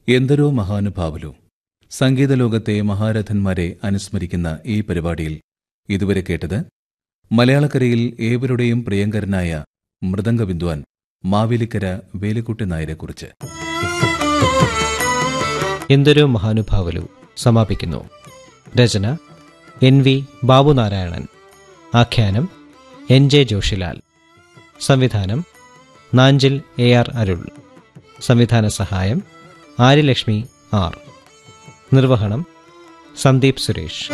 എന്ദരോ മഹാനുഭാവലു സംഗീതലോകത്തെ മഹാരഥന്മാരെ അനുസ്മരിക്കുന്ന ഈ പരിപാടിയിൽ ഇതുവരെ കേട്ടത് മലയാളക്കരയിൽ ഏവരുടെയും പ്രിയങ്കരനായ മൃദംഗ വിദ്വാൻ മാവേലിക്കര വേലിക്കുട്ടി നായരെക്കുറിച്ച് എന്തൊരു മഹാനുഭാവലു സമാപിക്കുന്നു രചന എൻ വി ബാബുനാരായണൻ ആഖ്യാനം എൻ ജെ ജോഷിലാൽ സംവിധാനം നാഞ്ചിൽ എ ആർ അരുൾ സംവിധാന സഹായം ആര്യലക്ഷ്മി ആർ നിർവഹണം സന്ദീപ് സുരേഷ്